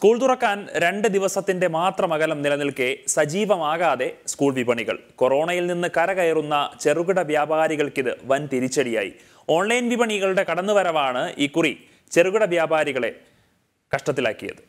school തുറക്കാൻ രണ്ട് ദിവസത്തിന്റെ മാത്രം അകലം നിലനിൽക്കെ സജീവമാകാതെ സ്കൂൾ വിപണികൾ കൊറോണയിൽ നിന്ന് കരകയറുന്ന ചെറുകിട വ്യാപാരികൾക്കിത് വൻ തിരിച്ചടിയായി ഓൺലൈൻ വിപണികളുടെ കടന്നുവരവാണ് ഇക്കുറി ചെറുകിട വ്യാപാരികളെ കഷ്ടത്തിലാക്കിയത്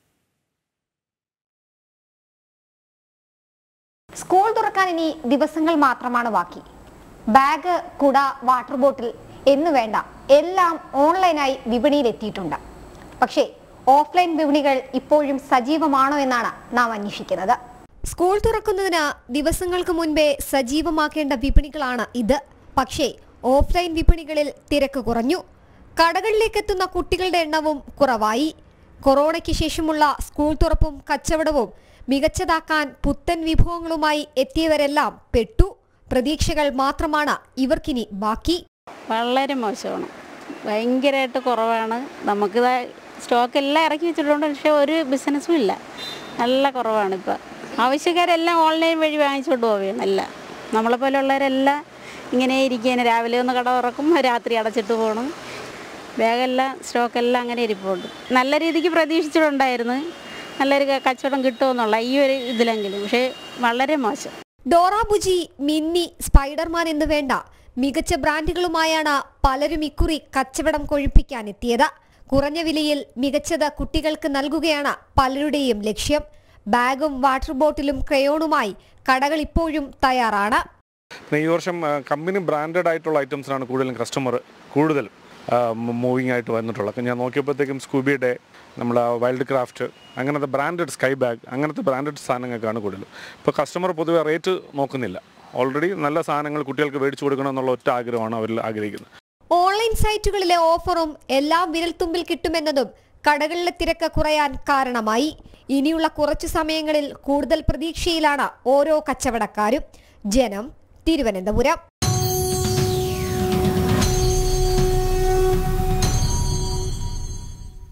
സ്കൂൾ തുറക്കാൻ ഇനി ദിവസങ്ങൾ മാത്രമാണ് ബാക്കി ബാഗ് കുട വാട്ടർ ബോട്ടിൽ എന്ന് വേണ്ട എല്ലാം ഓൺലൈനായി വിപണിയിൽ എത്തിയിട്ടുണ്ട് പക്ഷേ ഓഫ്ലൈൻ വിപണികൾ ഇപ്പോഴും സജീവമാണോ എന്നാണ് നാം അന്വേഷിക്കുന്നത് സ്കൂൾ തുറക്കുന്നതിന് ദിവസങ്ങൾക്ക് മുൻപേ സജീവമാക്കേണ്ട വിപണികളാണ് ഇത് പക്ഷേ ഓഫ്ലൈൻ വിപണികളിൽ തിരക്ക് കുറഞ്ഞു കടകളിലേക്കെത്തുന്ന കുട്ടികളുടെ എണ്ണവും കുറവായി കൊറോണയ്ക്ക് ശേഷമുള്ള സ്കൂൾ തുറപ്പും കച്ചവടവും മികച്ചതാക്കാൻ പുത്തൻ വിഭവങ്ങളുമായി എത്തിയവരെല്ലാം പെട്ടു പ്രതീക്ഷകൾ മാത്രമാണ് ഇവർക്കിനി ബാക്കി വളരെ മോശമാണ് ഭയങ്കരമായിട്ട് കുറവാണ് നമുക്ക് സ്റ്റോക്ക് എല്ലാം ഇറക്കി വെച്ചിട്ടുണ്ട് പക്ഷേ ഒരു ബിസിനസ്സും ഇല്ല നല്ല കുറവാണ് ഇപ്പോൾ ആവശ്യക്കാരെല്ലാം ഓൺലൈൻ വഴി വാങ്ങിച്ചുകൊണ്ട് പോവുകയാണ് എല്ലാം നമ്മളെപ്പോലുള്ളവരെല്ലാം ഇങ്ങനെ ഇരിക്കുകയാണ് രാവിലെ ഒന്ന് കട തുറക്കും രാത്രി അടച്ചിട്ട് പോകണം ബാഗെല്ലാം സ്റ്റോക്കെല്ലാം അങ്ങനെ ഇരിപ്പുണ്ട് നല്ല രീതിക്ക് പ്രതീക്ഷിച്ചിട്ടുണ്ടായിരുന്നു നല്ലൊരു ക- കച്ചവടം കിട്ടുമെന്നുള്ള ഈ ഒരു ഇതിലെങ്കിലും പക്ഷേ വളരെ മോശം ഡോറ ബുജി മിന്നി സ്പൈഡർമാൻ എന്ന് വേണ്ട മികച്ച ബ്രാൻഡുകളുമായാണ് പലരും ഇക്കുറി കച്ചവടം കൊഴിപ്പിക്കാൻ എത്തിയത് കുറഞ്ഞ വിലയിൽ മികച്ചത് കുട്ടികൾക്ക് നൽകുകയാണ് പലരുടെയും ലക്ഷ്യം ബാഗും വാട്ടർ ബോട്ടിലും ക്രയോണുമായി കടകൾ ഇപ്പോഴും തയ്യാറാണ് പിന്നെ ഈ വർഷം ആ, കമ്പനി ബ്രാൻഡഡ് ആയിട്ടുള്ള ഐറ്റംസിനാണ് കൂടുതലും കസ്റ്റമർ കൂടുതലും മൂവിങ് ആയിട്ട് വന്നിട്ടുള്ളത് ഞാൻ നോക്കിയപ്പോഴത്തേക്കും സ്കൂബി ഡേ നമ്മളെ വൈൽഡ് ക്രാഫ്റ്റ് അങ്ങനത്തെ ബ്രാൻഡഡ് സ്കൈ ബാഗ് അങ്ങനത്തെ ബ്രാൻഡഡ് സാധനങ്ങൾക്കാണ് കൂടുതലും ഇപ്പോൾ കസ്റ്റമർ പൊതുവെ റേറ്റ് നോക്കുന്നില്ല ഓൾറെഡി നല്ല സാധനങ്ങൾ കുട്ടികൾക്ക് മേടിച്ചു കൊടുക്കണം എന്നുള്ള ഒറ്റ ആഗ്രഹമാണ് അവരിൽ ആഗ്രഹിക്കുന്നത് ഓൺലൈൻ സൈറ്റുകളിലെ ഓഫറും എല്ലാം വിരൽത്തുമ്പിൽ കിട്ടുമെന്നതും കടകളിലെ തിരക്ക് കുറയാൻ കാരണമായി ഇനിയുള്ള കുറച്ചു സമയങ്ങളിൽ കൂടുതൽ പ്രതീക്ഷയിലാണ് ഓരോ കച്ചവടക്കാരും ജനം തിരുവനന്തപുരം